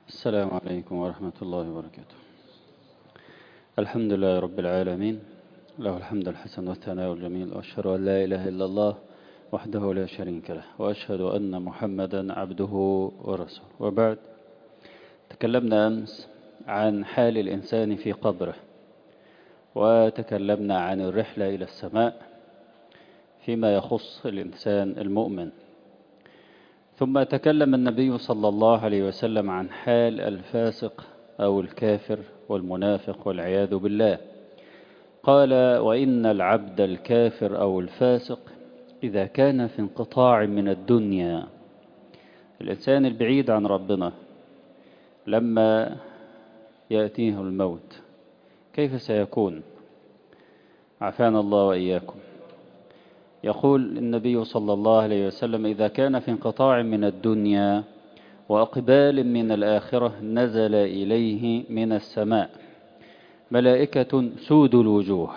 السلام عليكم ورحمة الله وبركاته الحمد لله رب العالمين له الحمد الحسن والثناء الجميل وأشهد أن لا إله إلا الله وحده لا شريك له وأشهد أن محمدا عبده ورسوله وبعد تكلمنا أمس عن حال الإنسان في قبره وتكلمنا عن الرحلة إلى السماء فيما يخص الإنسان المؤمن ثم تكلم النبي صلى الله عليه وسلم عن حال الفاسق أو الكافر والمنافق والعياذ بالله قال وإن العبد الكافر أو الفاسق إذا كان في انقطاع من الدنيا الإنسان البعيد عن ربنا لما يأتيه الموت كيف سيكون عافانا الله وإياكم يقول النبي صلى الله عليه وسلم إذا كان في انقطاع من الدنيا وأقبال من الآخرة نزل إليه من السماء ملائكة سود الوجوه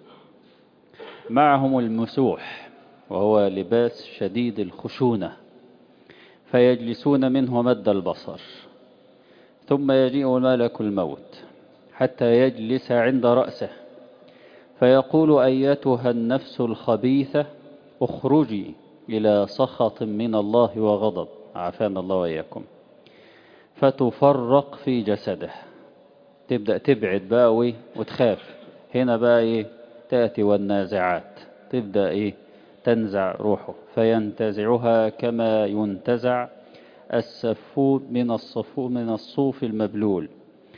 معهم المسوح وهو لباس شديد الخشونة فيجلسون منه مد البصر ثم يجيء ملك الموت حتى يجلس عند رأسه فيقول أيتها النفس الخبيثة اخرجي إلى سخط من الله وغضب عافانا الله وإياكم فتفرق في جسده تبدأ تبعد بقى وتخاف هنا بقى إيه تأتي والنازعات تبدأ إيه تنزع روحه فينتزعها كما ينتزع السفود من الصفو من الصوف المبلول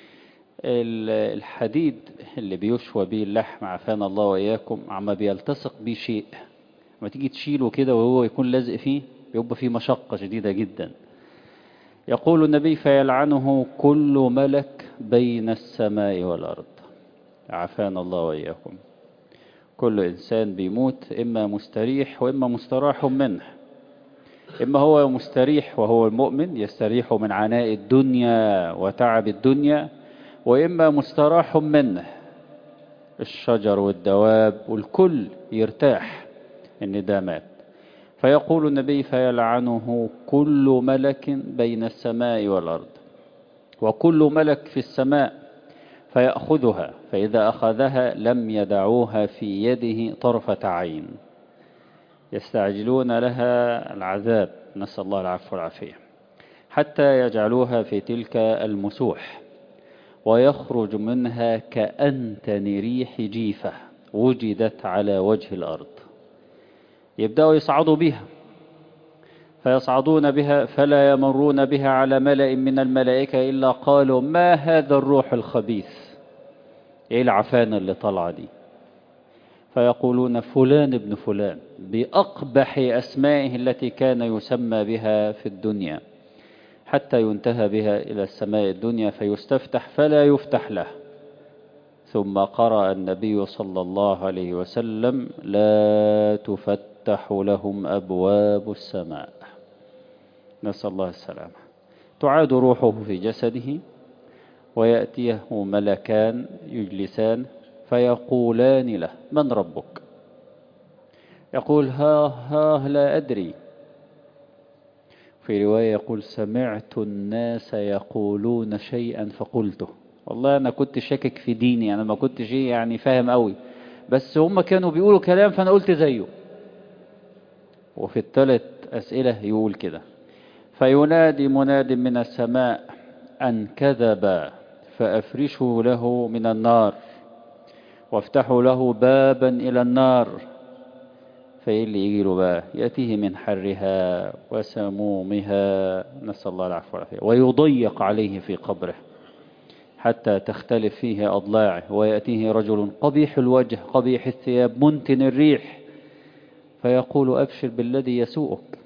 الحديد اللي بيشوى بيه اللحم عافانا الله وإياكم عما بيلتصق بيه شيء لما تيجي تشيله كده وهو يكون لازق فيه بيبقى فيه مشقة شديدة جدا يقول النبي فيلعنه كل ملك بين السماء والأرض عافانا الله وإياكم كل إنسان بيموت إما مستريح وإما مستراح منه إما هو مستريح وهو المؤمن يستريح من عناء الدنيا وتعب الدنيا وإما مستراح منه الشجر والدواب والكل يرتاح إن ده مات فيقول النبي فيلعنه كل ملك بين السماء والأرض وكل ملك في السماء فيأخذها فإذا أخذها لم يدعوها في يده طرفة عين يستعجلون لها العذاب نسأل الله العفو والعافية حتى يجعلوها في تلك المسوح ويخرج منها كأنتن ريح جيفة وجدت على وجه الأرض يبدأوا يصعدوا بها فيصعدون بها فلا يمرون بها على ملأ من الملائكة إلا قالوا ما هذا الروح الخبيث إيه العفانة اللي طلع دي فيقولون فلان ابن فلان بأقبح أسمائه التي كان يسمى بها في الدنيا حتى ينتهى بها إلى السماء الدنيا فيستفتح فلا يفتح له ثم قرأ النبي صلى الله عليه وسلم لا تفتح لهم أبواب السماء نسأل الله السلامة تعاد روحه في جسده ويأتيه ملكان يجلسان فيقولان له من ربك يقول ها ها لا أدري في رواية يقول سمعت الناس يقولون شيئا فقلته والله أنا كنت شاكك في ديني أنا ما كنت شيء يعني فاهم قوي بس هم كانوا بيقولوا كلام فأنا قلت زيه وفي الثلاث أسئلة يقول كده فينادي مناد من السماء أن كذب فأفرشوا له من النار وافتحوا له بابا إلى النار فإيه اللي يجي له بقى يأتيه من حرها وسمومها نسأل الله العفو والعافية ويضيق عليه في قبره حتى تختلف فيه أضلاعه ويأتيه رجل قبيح الوجه قبيح الثياب منتن الريح فيقول أبشر بالذي يسوءك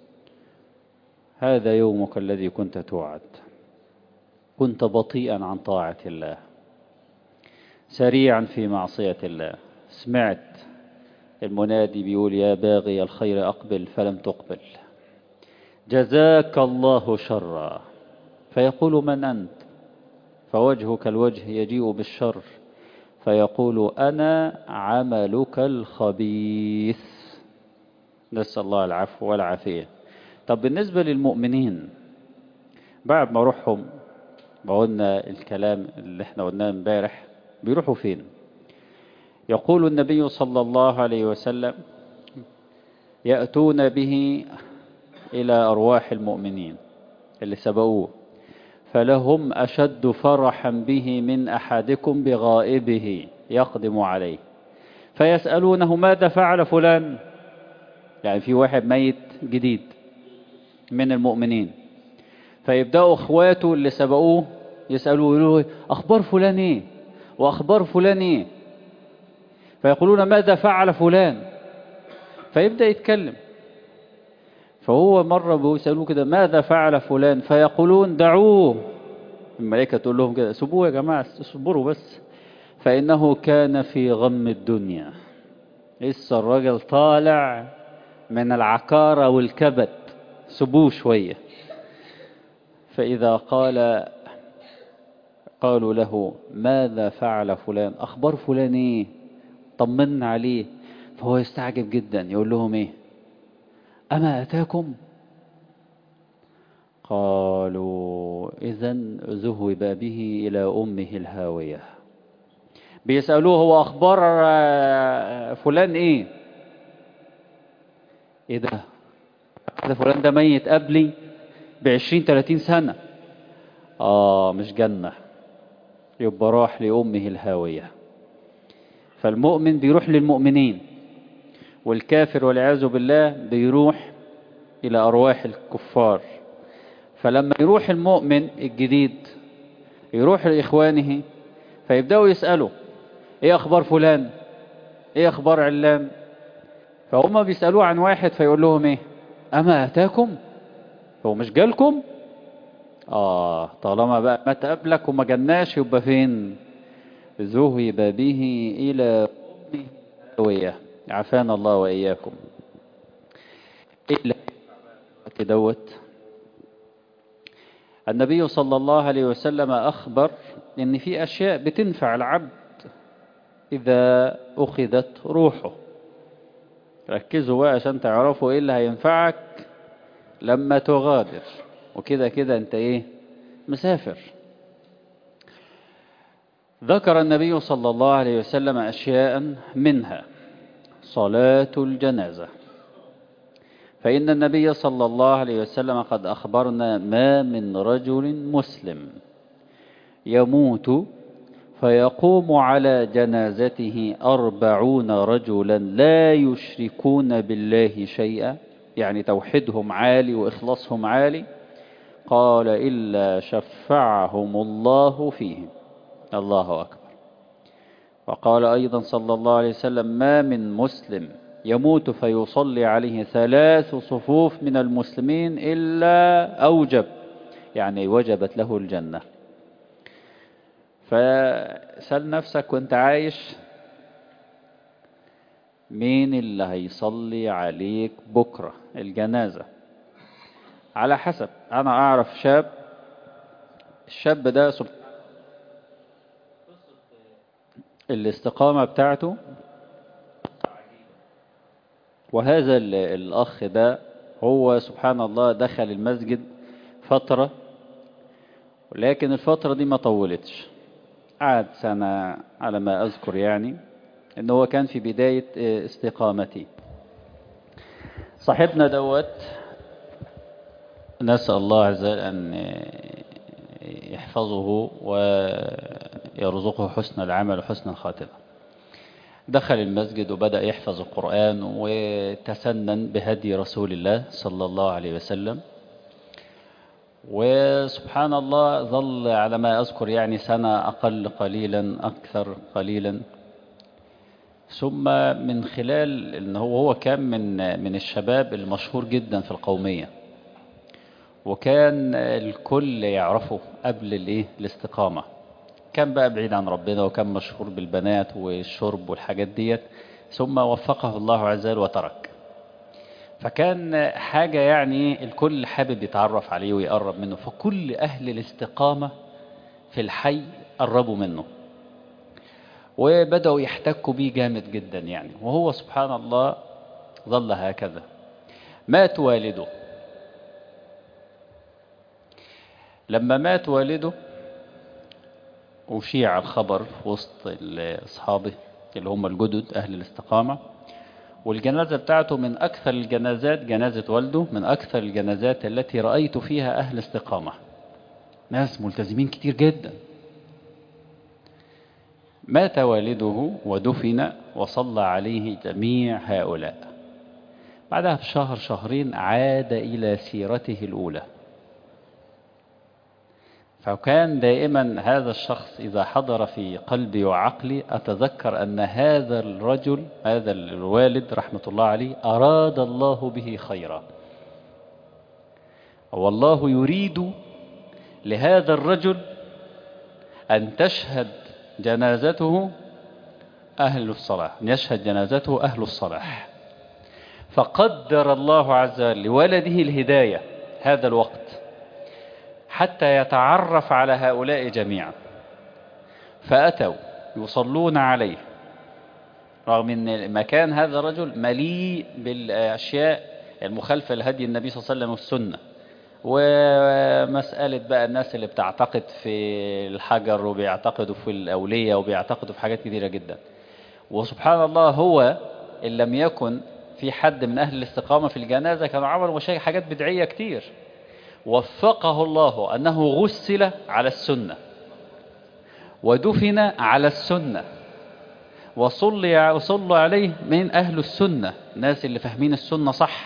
هذا يومك الذي كنت توعد كنت بطيئا عن طاعة الله سريعا في معصية الله سمعت المنادي بيقول يا باغي الخير أقبل فلم تقبل جزاك الله شرا فيقول من أنت فوجهك الوجه يجيء بالشر فيقول أنا عملك الخبيث نسأل الله العفو والعافية طب بالنسبة للمؤمنين بعد ما روحهم ما قلنا الكلام اللي احنا قلناه امبارح بيروحوا فين يقول النبي صلى الله عليه وسلم يأتون به إلى أرواح المؤمنين اللي سبقوه فلهم أشد فرحا به من أحدكم بغائبه يقدم عليه فيسألونه ماذا فعل فلان يعني في واحد ميت جديد من المؤمنين فيبدأوا اخواته اللي سبقوه يسألوه يقولوا أخبار فلان ايه وأخبار فلان ايه فيقولون ماذا فعل فلان فيبدأ يتكلم فهو مرة بيسألوه كده ماذا فعل فلان فيقولون دعوه الملائكة تقول لهم كده سبوه يا جماعة اصبروا بس فإنه كان في غم الدنيا لسه الراجل طالع من العكارة والكبت سبوه شوية فإذا قال قالوا له ماذا فعل فلان أخبار فلان إيه طمنا عليه فهو يستعجب جدا يقول لهم إيه أما أتاكم قالوا إذا ذهب به إلى أمه الهاوية بيسألوه هو أخبار فلان إيه إيه ده ده فلان ده ميت قبلي بعشرين تلاتين سنة آه مش جنة يبقى راح لأمه الهاوية فالمؤمن بيروح للمؤمنين والكافر والعياذ بالله بيروح إلى أرواح الكفار فلما يروح المؤمن الجديد يروح لإخوانه فيبدأوا يسألوا إيه أخبار فلان إيه أخبار علان فهم بيسألوه عن واحد فيقول لهم إيه أما أتاكم هو مش جالكم آه طالما بقى ما تقابلك وما جناش يبقى فين ذهب به إلى أمه الهاوية عافانا الله وإياكم إلا دوت النبي صلى الله عليه وسلم أخبر إن في أشياء بتنفع العبد إذا أخذت روحه ركزوا بقى عشان تعرفوا إيه اللي هينفعك لما تغادر وكده كده أنت إيه مسافر ذكر النبي صلى الله عليه وسلم أشياء منها صلاة الجنازة فإن النبي صلى الله عليه وسلم قد أخبرنا ما من رجل مسلم يموت فيقوم على جنازته أربعون رجلا لا يشركون بالله شيئا يعني توحيدهم عالي وإخلاصهم عالي قال إلا شفعهم الله فيهم الله أكبر وقال أيضا صلى الله عليه وسلم ما من مسلم يموت فيصلي عليه ثلاث صفوف من المسلمين إلا أوجب يعني وجبت له الجنة فسأل نفسك وانت عايش مين اللي هيصلي عليك بكرة الجنازة على حسب أنا أعرف شاب الشاب ده سبحان الاستقامة بتاعته وهذا الأخ ده هو سبحان الله دخل المسجد فترة ولكن الفترة دي ما طولتش قعد سنة على ما أذكر يعني إن هو كان في بداية استقامتي صاحبنا دوت نسأل الله عز وجل أن يحفظه ويرزقه حسن العمل وحسن الخاتمة دخل المسجد وبدأ يحفظ القرآن وتسنن بهدي رسول الله صلى الله عليه وسلم وسبحان الله ظل على ما أذكر يعني سنة أقل قليلا أكثر قليلا ثم من خلال ان هو هو كان من من الشباب المشهور جدا في القومية وكان الكل يعرفه قبل الايه الاستقامة كان بقى بعيد عن ربنا وكان مشهور بالبنات والشرب والحاجات ديت ثم وفقه الله عز وجل وترك فكان حاجة يعني الكل حابب يتعرف عليه ويقرب منه فكل أهل الاستقامة في الحي قربوا منه وبدأوا يحتكوا بيه جامد جدا يعني وهو سبحان الله ظل هكذا مات والده لما مات والده وشيع الخبر في وسط أصحابه اللي هم الجدد أهل الاستقامة والجنازة بتاعته من أكثر الجنازات جنازة والده من أكثر الجنازات التي رأيت فيها أهل استقامة ناس ملتزمين كتير جدا مات والده ودفن وصلى عليه جميع هؤلاء بعدها بشهر شهرين عاد إلى سيرته الأولى فكان دائما هذا الشخص إذا حضر في قلبي وعقلي أتذكر أن هذا الرجل هذا الوالد رحمة الله عليه أراد الله به خيرا والله يريد لهذا الرجل أن تشهد جنازته أهل الصلاح يشهد جنازته أهل الصلاح فقدر الله عز وجل لولده الهداية هذا الوقت حتى يتعرف على هؤلاء جميعا فأتوا يصلون عليه رغم أن مكان هذا الرجل مليء بالأشياء المخالفة لهدي النبي صلى الله عليه وسلم والسنة ومسألة بقى الناس اللي بتعتقد في الحجر وبيعتقدوا في الأولية وبيعتقدوا في حاجات كثيرة جدا وسبحان الله هو إن لم يكن في حد من أهل الاستقامة في الجنازة كانوا عملوا مشاكل حاجات بدعية كتير وفقه الله أنه غسل على السنة ودفن على السنة وصلي وصلوا عليه من أهل السنة الناس اللي فاهمين السنة صح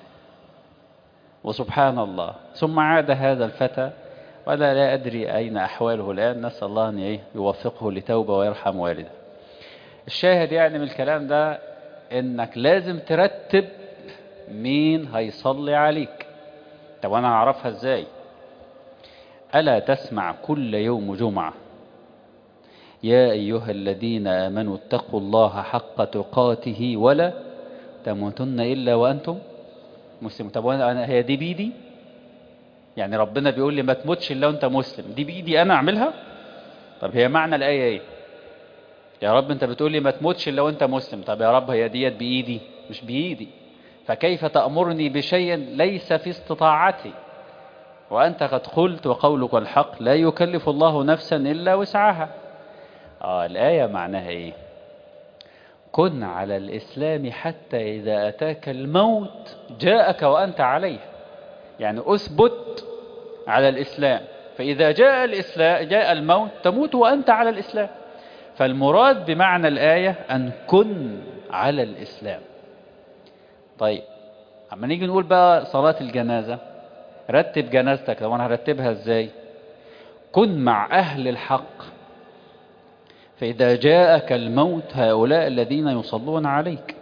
وسبحان الله ثم عاد هذا الفتى ولا لا أدري أين أحواله الآن نسأل الله أن يوفقه لتوبة ويرحم والده الشاهد يعني من الكلام ده انك لازم ترتب مين هيصلي عليك طب انا هعرفها ازاي الا تسمع كل يوم جمعه يا ايها الذين امنوا اتقوا الله حق تقاته ولا تموتن الا وانتم مسلمون طب انا هي دي بيدي يعني ربنا بيقول لي ما تموتش الا وانت مسلم دي بايدي انا اعملها طب هي معنى الايه ايه يا رب انت بتقول لي ما تموتش الا وانت مسلم طب يا رب هي ديت بايدي مش بايدي فكيف تأمرني بشيء ليس في استطاعتي وأنت قد قلت وقولك الحق لا يكلف الله نفسا إلا وسعها آه الآية معناها إيه كن على الإسلام حتى إذا أتاك الموت جاءك وأنت عليه يعني أثبت على الإسلام فإذا جاء الإسلام جاء الموت تموت وأنت على الإسلام فالمراد بمعنى الآية أن كن على الإسلام طيب اما نيجي نقول بقى صلاة الجنازة رتب جنازتك طب انا هرتبها ازاي كن مع أهل الحق فإذا جاءك الموت هؤلاء الذين يصلون عليك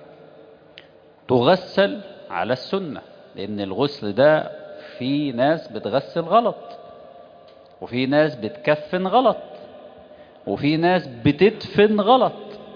تغسل على السنة لأن الغسل ده في ناس بتغسل غلط وفي ناس بتكفن غلط وفي ناس بتدفن غلط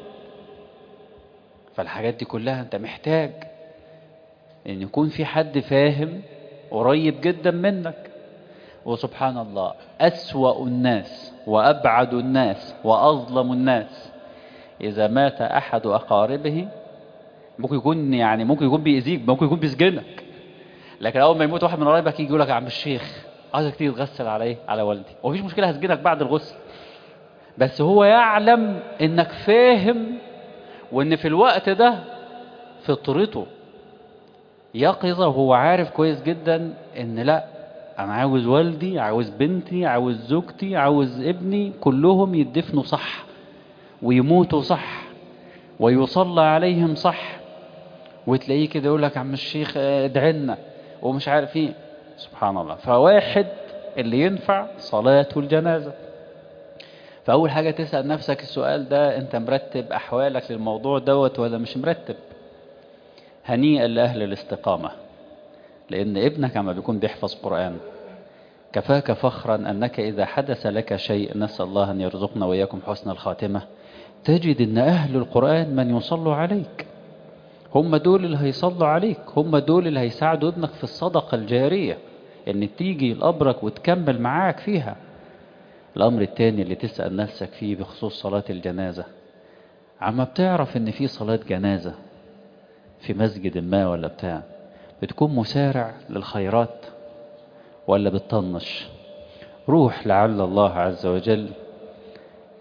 فالحاجات دي كلها انت محتاج ان يكون في حد فاهم قريب جدا منك وسبحان الله أسوأ الناس وأبعد الناس وأظلم الناس إذا مات أحد أقاربه ممكن يكون يعني ممكن يكون بيأذيك ممكن يكون بيسجنك لكن أول ما يموت واحد من قرايبك يجي يقول لك يا عم الشيخ عايزك تيجي تغسل على إيه؟ على والدي ومفيش مشكلة هسجنك بعد الغسل بس هو يعلم إنك فاهم وإن في الوقت ده فطرته يقظة وهو عارف كويس جدا ان لا انا عاوز والدي عاوز بنتي عاوز زوجتي عاوز ابني كلهم يدفنوا صح ويموتوا صح ويصلى عليهم صح وتلاقيه كده يقول لك عم الشيخ ادعي لنا ومش عارف ايه سبحان الله فواحد اللي ينفع صلاة الجنازة فأول حاجة تسأل نفسك السؤال ده أنت مرتب أحوالك للموضوع دوت ولا مش مرتب هنيئا لأهل الاستقامة لأن ابنك عما بيكون بيحفظ قرآن كفاك فخرا أنك إذا حدث لك شيء نسأل الله أن يرزقنا وإياكم حسن الخاتمة تجد أن أهل القرآن من يصلوا عليك هم دول اللي هيصلوا عليك هم دول اللي هيساعدوا ابنك في الصدقة الجارية أن تيجي لقبرك وتكمل معاك فيها الأمر الثاني اللي تسأل نفسك فيه بخصوص صلاة الجنازة عما بتعرف أن في صلاة جنازة في مسجد ما ولا بتاع بتكون مسارع للخيرات ولا بتطنش روح لعل الله عز وجل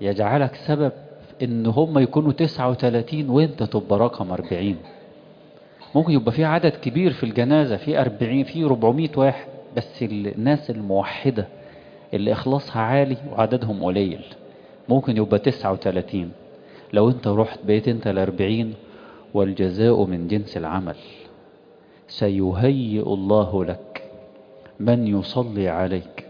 يجعلك سبب ان هم يكونوا 39 وانت تبقى رقم 40 ممكن يبقى في عدد كبير في الجنازة في 40 في 400 واحد بس الناس الموحدة اللي إخلاصها عالي وعددهم قليل ممكن يبقى 39 لو انت رحت بقيت انت الأربعين والجزاء من جنس العمل سيهيئ الله لك من يصلي عليك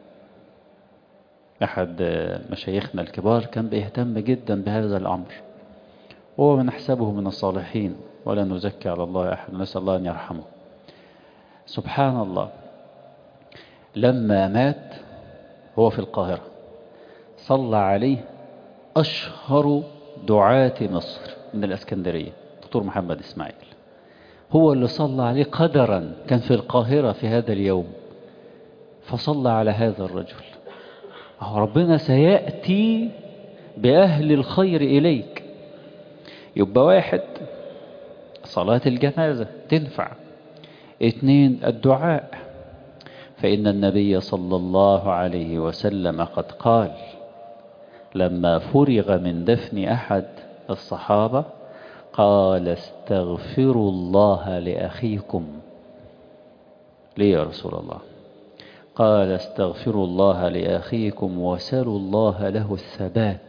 أحد مشايخنا الكبار كان بيهتم جدا بهذا الأمر وهو من نحسبه من الصالحين ولا نزكي على الله أحد نسأل الله أن يرحمه سبحان الله لما مات هو في القاهرة صلى عليه أشهر دعاة مصر من الأسكندرية دكتور محمد إسماعيل هو اللي صلى عليه قدرا كان في القاهرة في هذا اليوم فصلى على هذا الرجل ربنا سيأتي بأهل الخير إليك يبقى واحد صلاة الجنازة تنفع اثنين الدعاء فإن النبي صلى الله عليه وسلم قد قال لما فرغ من دفن أحد الصحابة قال استغفروا الله لأخيكم ليه يا رسول الله قال استغفروا الله لأخيكم وسلوا الله له الثبات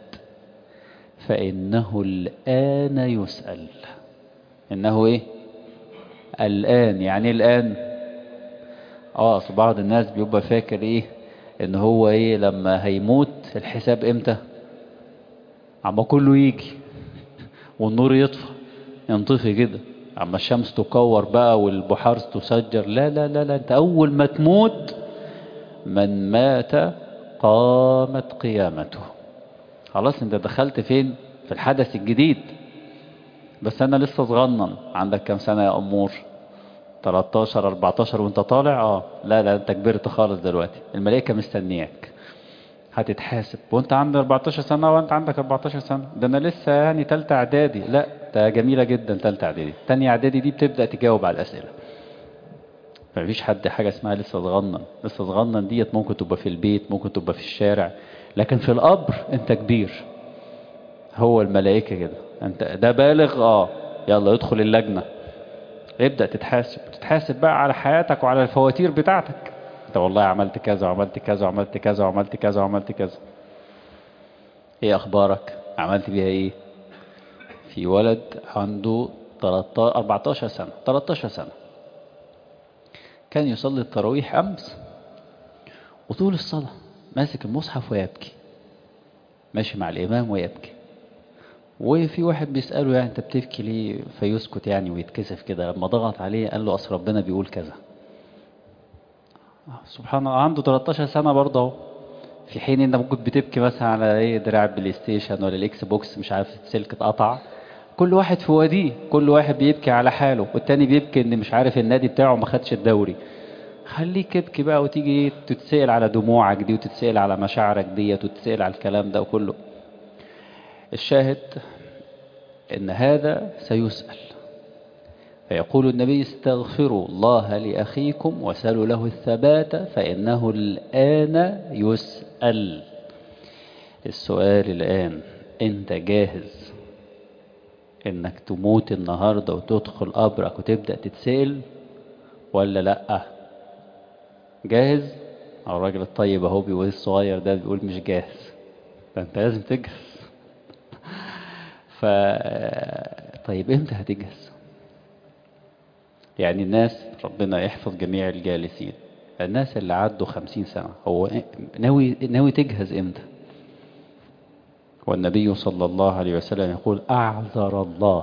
فإنه الآن يسأل إنه إيه الآن يعني الآن آه بعض الناس بيبقى فاكر إيه إن هو إيه لما هيموت الحساب إمتى عما كله يجي والنور يطفى ينطفي كده عما الشمس تكور بقى والبحار تسجر لا لا لا لا انت اول ما تموت من مات قامت قيامته خلاص انت دخلت فين في الحدث الجديد بس انا لسه صغنن عندك كام سنة يا امور 13 14 وانت طالع اه لا لا انت كبرت خالص دلوقتي الملائكة مستنياك هتتحاسب وانت عندك 14 سنة وانت عندك 14 سنة ده انا لسه يعني تالتة اعدادي لا ده جميلة جدا تالتة اعدادي تانية اعدادي دي بتبدأ تجاوب على الاسئلة مفيش حد حاجة اسمها لسه صغنن لسه صغنن ديت ممكن تبقى في البيت ممكن تبقى في الشارع لكن في القبر انت كبير هو الملائكة كده انت ده بالغ اه يلا ادخل اللجنة ابدأ تتحاسب تتحاسب بقى على حياتك وعلى الفواتير بتاعتك انت والله عملت كذا وعملت كذا وعملت كذا وعملت كذا وعملت كذا ايه اخبارك عملت بيها ايه في ولد عنده 13 14 سنة 13 سنة كان يصلي التراويح امس وطول الصلاة ماسك المصحف ويبكي ماشي مع الامام ويبكي وفي واحد بيسأله يعني انت بتبكي ليه فيسكت يعني ويتكسف كده لما ضغط عليه قال له اصل ربنا بيقول كذا سبحان الله عنده 13 سنة برضه اهو في حين انت ممكن بتبكي مثلا على ايه دراع البلاي ستيشن ولا الاكس بوكس مش عارف السلك اتقطع كل واحد في واديه كل واحد بيبكي على حاله والتاني بيبكي ان مش عارف النادي بتاعه ما خدش الدوري خليك ابكي بقى وتيجي تتسأل على دموعك دي وتتسأل على مشاعرك ديت وتتسأل على الكلام ده وكله الشاهد ان هذا سيسأل فيقول النبي استغفروا الله لأخيكم وسلوا له الثبات فإنه الآن يسأل السؤال الآن أنت جاهز إنك تموت النهاردة وتدخل قبرك وتبدأ تتسأل ولا لأ جاهز الراجل الطيب اهو بيقول الصغير ده بيقول مش جاهز فأنت لازم تجهز ف طيب امتى هتجهز يعني الناس ربنا يحفظ جميع الجالسين الناس اللي عدوا خمسين سنة هو ناوي, ناوي تجهز امتى والنبي صلى الله عليه وسلم يقول أعذر الله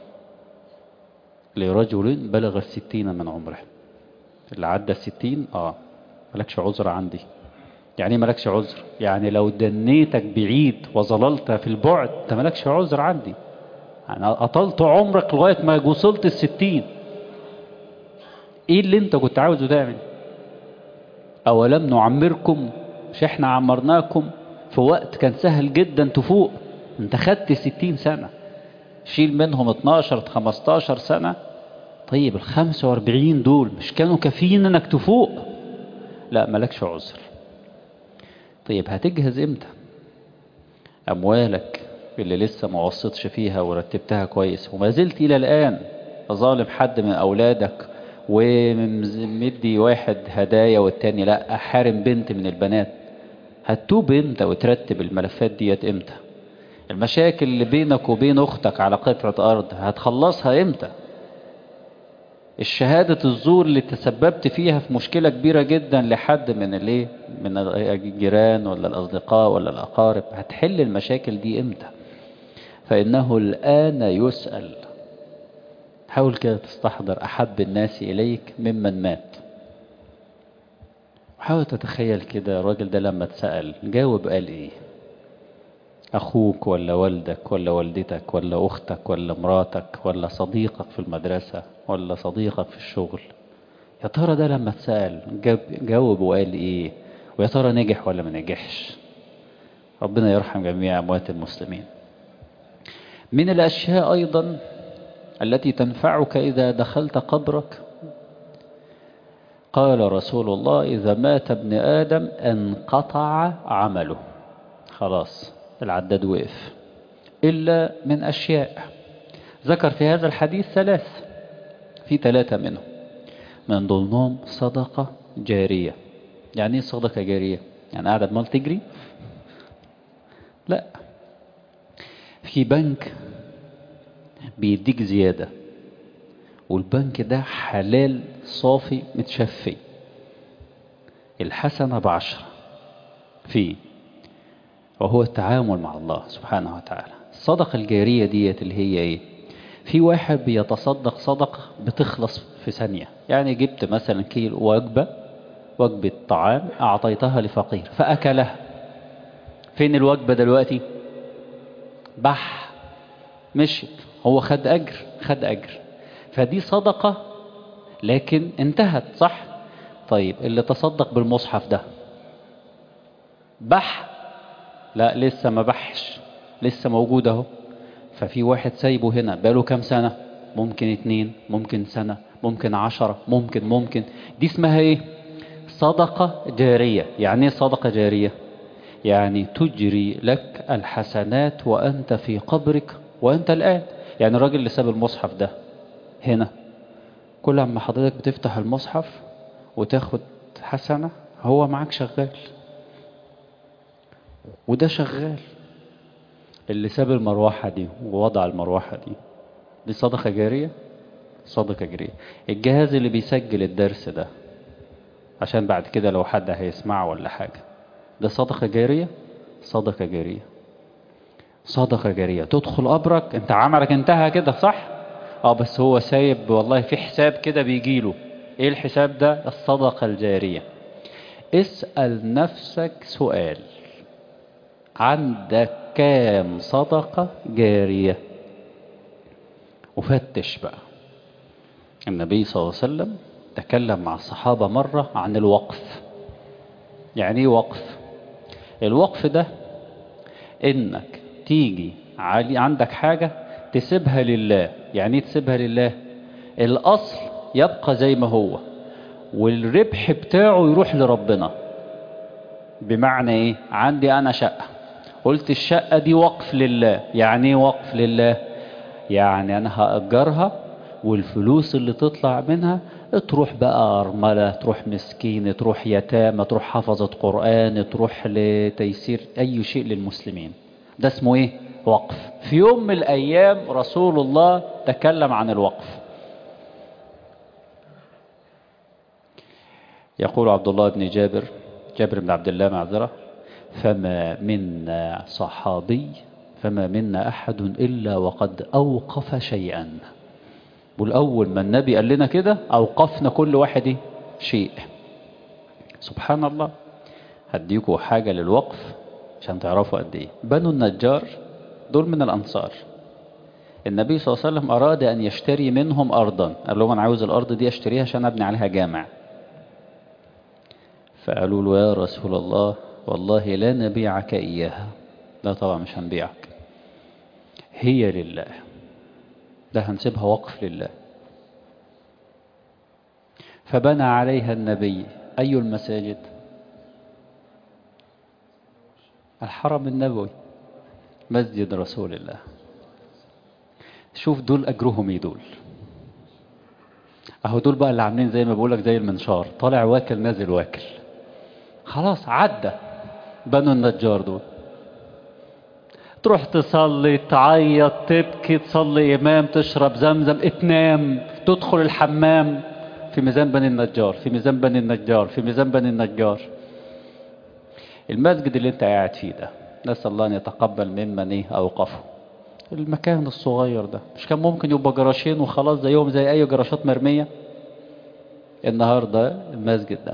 لرجل بلغ الستين من عمره اللي عدى الستين اه ملكش عذر عندي يعني ملكش عذر يعني لو دنيتك بعيد وظللت في البعد انت ملكش عذر عندي يعني أطلت عمرك لغاية ما وصلت الستين ايه اللي انت كنت عاوزه تعمل اولم نعمركم مش احنا عمرناكم في وقت كان سهل جدا تفوق انت خدت ستين سنة شيل منهم 12 15 سنة طيب ال 45 دول مش كانوا كافيين انك تفوق لا ملكش عذر طيب هتجهز امتى أموالك اللي لسه ما وصيتش فيها ورتبتها كويس وما زلت إلى الآن ظالم حد من أولادك ومدي واحد هدايا والتاني لا حارم بنت من البنات هتوب امتى وترتب الملفات ديت امتى المشاكل اللي بينك وبين اختك على قطعة ارض هتخلصها امتى الشهادة الزور اللي تسببت فيها في مشكلة كبيرة جدا لحد من الايه من الجيران ولا الاصدقاء ولا الاقارب هتحل المشاكل دي امتى فانه الان يسأل حاول كده تستحضر احب الناس اليك ممن مات وحاول تتخيل كده الراجل ده لما اتسأل جاوب قال ايه اخوك ولا والدك ولا والدتك ولا اختك ولا مراتك ولا صديقك في المدرسة ولا صديقك في الشغل يا ترى ده لما اتسأل جاوب وقال ايه ويا ترى نجح ولا ما نجحش ربنا يرحم جميع اموات المسلمين من الاشياء ايضا التي تنفعك اذا دخلت قبرك قال رسول الله إذا مات ابن آدم انقطع عمله خلاص العداد وقف إلا من أشياء ذكر في هذا الحديث ثلاث في ثلاثة منهم من ضمنهم صدقة جارية يعني ايه صدقة جارية يعني قاعدة بمال تجري لا في بنك بيديك زيادة والبنك ده حلال صافي متشفي الحسنة بعشرة فيه وهو التعامل مع الله سبحانه وتعالى الصدقة الجارية ديت اللي هي ايه في واحد بيتصدق صدقة بتخلص في ثانية يعني جبت مثلا كيلو وجبة وجبة طعام أعطيتها لفقير فأكلها فين الوجبة دلوقتي بح مشيت هو خد أجر خد أجر فدي صدقة لكن انتهت صح طيب اللي تصدق بالمصحف ده بح لا لسه ما بحش لسه موجود اهو ففي واحد سايبه هنا بقاله كام سنة ممكن اتنين ممكن سنة ممكن عشرة ممكن ممكن دي اسمها ايه صدقة جارية يعني ايه صدقة جارية يعني تجري لك الحسنات وانت في قبرك وانت الان يعني الراجل اللي ساب المصحف ده هنا كل ما حضرتك بتفتح المصحف وتاخد حسنة هو معاك شغال وده شغال اللي ساب المروحة دي ووضع المروحة دي دي صدقة جارية صدقة جارية الجهاز اللي بيسجل الدرس ده عشان بعد كده لو حد هيسمعه ولا حاجة ده صدقة جارية صدقة جارية صدقة جارية تدخل قبرك انت عملك انتهى كده صح اه بس هو سايب والله في حساب كده بيجيله ايه الحساب ده الصدقة الجارية اسأل نفسك سؤال عندك كام صدقة جارية وفتش بقى النبي صلى الله عليه وسلم تكلم مع الصحابة مرة عن الوقف يعني ايه وقف الوقف ده انك تيجي عندك حاجة تسيبها لله يعني ايه تسيبها لله الاصل يبقى زي ما هو والربح بتاعه يروح لربنا بمعنى ايه عندي انا شقة قلت الشقة دي وقف لله يعني ايه وقف لله يعني انا هأجرها والفلوس اللي تطلع منها تروح بقى أرملة تروح مسكين تروح يتامى تروح حفظة قرآن تروح لتيسير أي شيء للمسلمين ده اسمه ايه وقف في يوم من الأيام رسول الله تكلم عن الوقف يقول عبد الله بن جابر جابر بن عبد الله معذرة فما منا صحابي فما منا أحد إلا وقد أوقف شيئا والأول ما النبي قال لنا كده أوقفنا كل واحد شيء سبحان الله هديكوا حاجة للوقف عشان تعرفوا قد ايه بنو النجار دول من الأنصار النبي صلى الله عليه وسلم أراد أن يشتري منهم أرضا قال لهم أنا عاوز الأرض دي أشتريها عشان أبني عليها جامع فقالوا له يا رسول الله والله لا نبيعك إياها لا طبعا مش هنبيعك هي لله ده هنسيبها وقف لله فبنى عليها النبي أي المساجد الحرم النبوي مسجد رسول الله شوف دول أجرهم ايه دول اهو دول بقى اللي عاملين زي ما بقولك زي المنشار طالع واكل نازل واكل خلاص عدى بنو النجار دول تروح تصلي تعيط تبكي تصلي إمام تشرب زمزم تنام تدخل الحمام في ميزان بني النجار في ميزان بني النجار في ميزان بني النجار المسجد اللي انت قاعد فيه ده نسأل الله أن يتقبل ممن ايه أوقفه المكان الصغير ده مش كان ممكن يبقى جراشين وخلاص زيهم زي أي جراشات مرمية النهاردة المسجد ده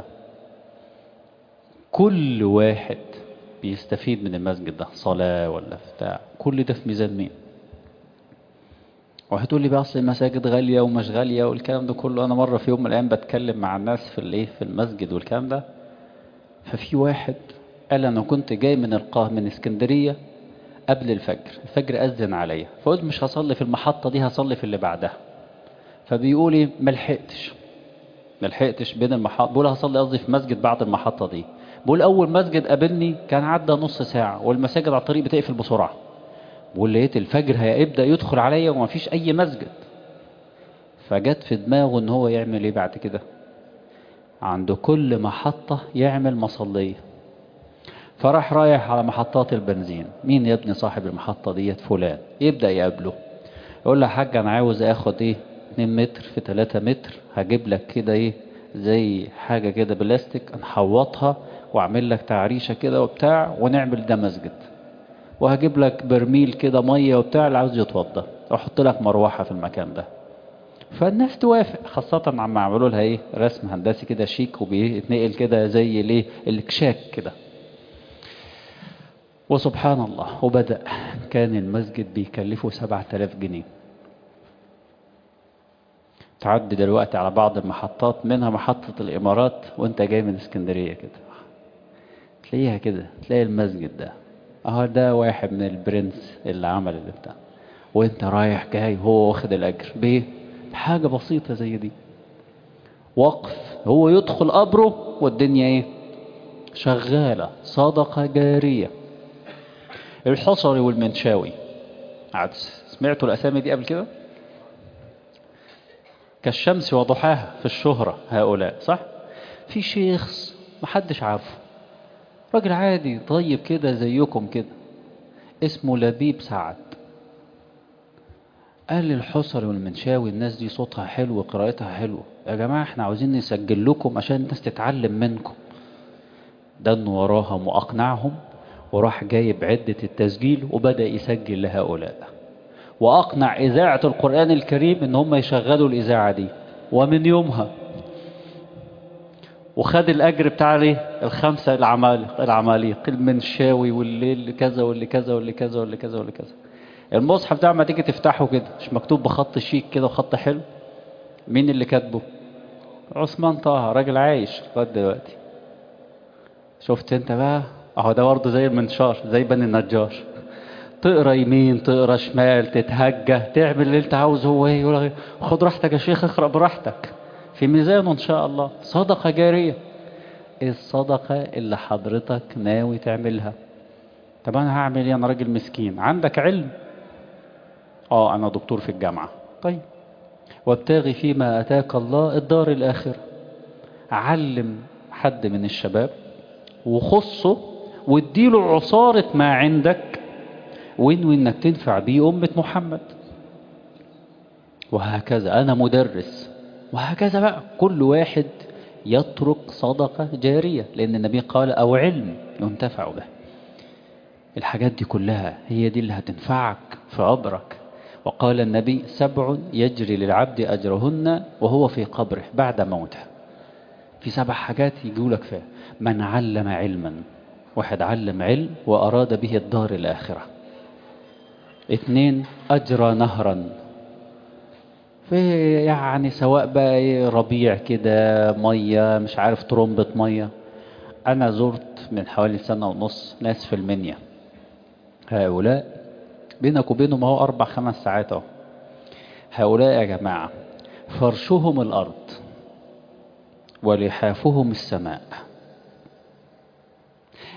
كل واحد بيستفيد من المسجد ده صلاة ولا بتاع كل ده في ميزان مين وهتقول لي بقى اصل المساجد غالية ومش غالية والكلام ده كله انا مرة في يوم من الايام بتكلم مع الناس في الايه في المسجد والكلام ده ففي واحد قال انا كنت جاي من القاه من اسكندرية قبل الفجر الفجر اذن عليا فقلت مش هصلي في المحطة دي هصلي في اللي بعدها فبيقول لي ما لحقتش ما لحقتش بين المحطة بقول هصلي قصدي في مسجد بعد المحطة دي بقول اول مسجد قابلني كان عدى نص ساعة والمساجد على الطريق بتقفل بسرعة بقول لقيت الفجر هيبدأ يدخل عليا وما فيش اي مسجد فجت في دماغه ان هو يعمل ايه بعد كده عند كل محطة يعمل مصلية فراح رايح على محطات البنزين مين يا ابني صاحب المحطة ديت فلان يبدأ يقابله يقول له يا حاج انا عاوز اخد ايه 2 متر في 3 متر هجيب لك كده ايه زي حاجة كده بلاستيك نحوطها واعمل لك تعريشة كده وبتاع ونعمل ده مسجد وهجيب لك برميل كده مية وبتاع اللي عاوز يتوضى واحط لك مروحة في المكان ده فالناس توافق خاصة عم عملوا لها ايه رسم هندسي كده شيك وبيتنقل كده زي الايه الكشاك كده وسبحان الله وبدأ كان المسجد بيكلفه سبعة آلاف جنيه تعدي دلوقتي على بعض المحطات منها محطة الإمارات وانت جاي من اسكندرية كده تلاقيها كده تلاقي المسجد ده اه ده واحد من البرنس اللي عمل اللي بتاع وانت رايح جاي هو واخد الأجر بيه حاجة بسيطة زي دي وقف هو يدخل قبره والدنيا ايه شغالة صدقة جارية الحصري والمنشاوي عاد سمعتوا الأسامي دي قبل كده كالشمس وضحاها في الشهرة هؤلاء صح في شيخ محدش عارفه راجل عادي طيب كده زيكم كده اسمه لبيب سعد قال الحصري والمنشاوي الناس دي صوتها حلو وقراءتها حلوة يا جماعة احنا عاوزين نسجل لكم عشان الناس تتعلم منكم دن وراهم وأقنعهم وراح جايب عدة التسجيل وبدأ يسجل لهؤلاء وأقنع إذاعة القرآن الكريم إن هم يشغلوا الإذاعة دي ومن يومها وخد الأجر بتاع الايه الخمسة العمالقة العماليق المنشاوي والليل كذا واللي كذا واللي كذا واللي كذا واللي كذا المصحف ده ما تيجي تفتحه كده مش مكتوب بخط شيك كده وخط حلو مين اللي كاتبه عثمان طه راجل عايش لغايه دلوقتي شفت انت بقى اهو ده برضه زي المنشار زي بني النجار تقرا يمين تقرا شمال تتهجى تعمل اللي انت عاوزه هو ايه يقول خد راحتك يا شيخ اقرا براحتك في ميزانه ان شاء الله صدقه جاريه ايه الصدقه اللي حضرتك ناوي تعملها طب انا هعمل ايه انا راجل مسكين عندك علم اه انا دكتور في الجامعه طيب وابتغي فيما اتاك الله الدار الاخره علم حد من الشباب وخصه واديله عصارة ما عندك وانوي انك تنفع بيه أمة محمد وهكذا أنا مدرس وهكذا بقى كل واحد يترك صدقة جارية لأن النبي قال أو علم ينتفع به الحاجات دي كلها هي دي اللي هتنفعك في عبرك وقال النبي سبع يجري للعبد أجرهن وهو في قبره بعد موته في سبع حاجات يقولك فيها من علم علما واحد علم علم وأراد به الدار الآخرة اتنين أجرى نهرا في يعني سواء بقى ربيع كده مية مش عارف ترمبة مية أنا زرت من حوالي سنة ونص ناس في المنيا هؤلاء بينك وبينهم اهو أربع خمس ساعات اهو هؤلاء يا جماعة فرشهم الأرض ولحافهم السماء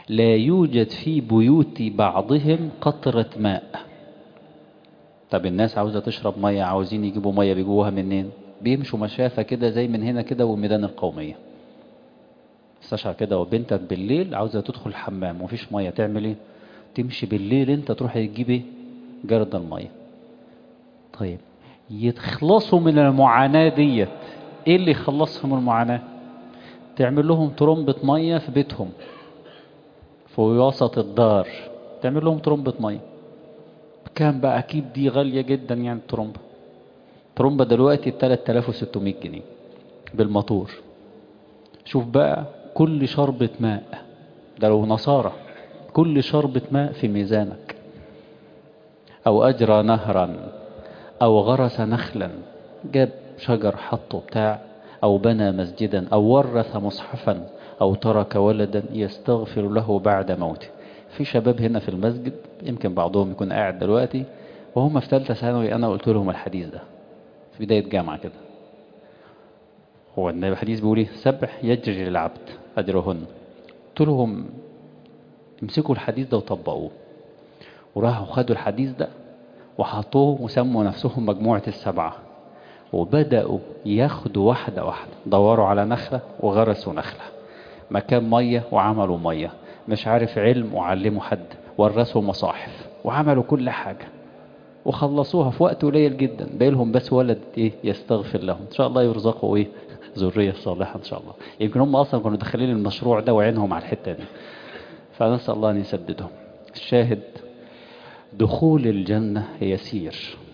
لا يوجد في بيوت بعضهم قطرة ماء طب الناس عاوزة تشرب مية عاوزين يجيبوا مية بيجوها منين بيمشوا مشافة كده زي من هنا كده والميدان القومية استشعر كده وبنتك بالليل عاوزة تدخل الحمام ومفيش مية تعمل ايه تمشي بالليل انت تروح تجيب ايه جرد المية طيب يتخلصوا من المعاناة ديت ايه اللي يخلصهم من المعاناة تعمل لهم ترمبة مية في بيتهم في وسط الدار تعمل لهم ترمبة مية كان بقى اكيد دي غالية جدا يعني الترمبة ترمبة دلوقتي ب 3600 جنيه بالموتور شوف بقى كل شربة ماء ده لو نصارى كل شربة ماء في ميزانك أو أجرى نهرا أو غرس نخلا جاب شجر حطه بتاع أو بنى مسجدا أو ورث مصحفا أو ترك ولدا يستغفر له بعد موته في شباب هنا في المسجد يمكن بعضهم يكون قاعد دلوقتي وهم في ثالثة ثانوي أنا قلت لهم الحديث ده في بداية جامعة كده هو النبي الحديث بيقول ايه سبح يجري للعبد أجرهن قلت لهم امسكوا الحديث ده وطبقوه وراحوا خدوا الحديث ده وحطوه وسموا نفسهم مجموعة السبعة وبدأوا ياخدوا واحدة واحدة دوروا على نخلة وغرسوا نخلة مكان مية وعملوا مية مش عارف علم وعلموا حد ورثوا مصاحف وعملوا كل حاجة وخلصوها في وقت قليل جدا باقي بس ولد ايه يستغفر لهم ان شاء الله يرزقوا ايه ذرية صالحة ان شاء الله يمكن هم اصلا كانوا داخلين المشروع ده وعينهم على الحتة دي فنسأل الله ان يسددهم الشاهد دخول الجنة يسير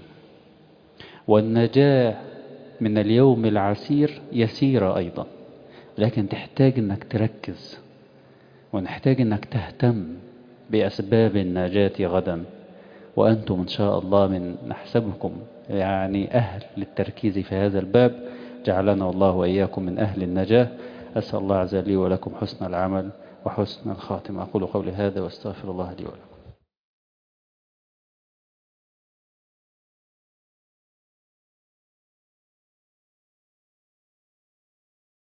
والنجاة من اليوم العسير يسيرة أيضا لكن تحتاج أنك تركز ونحتاج أنك تهتم بأسباب النجاة غدا وأنتم إن شاء الله من نحسبكم يعني أهل للتركيز في هذا الباب جعلنا الله وإياكم من أهل النجاة أسأل الله عز وجل لي ولكم حسن العمل وحسن الخاتمة أقول قولي هذا واستغفر الله لي ولكم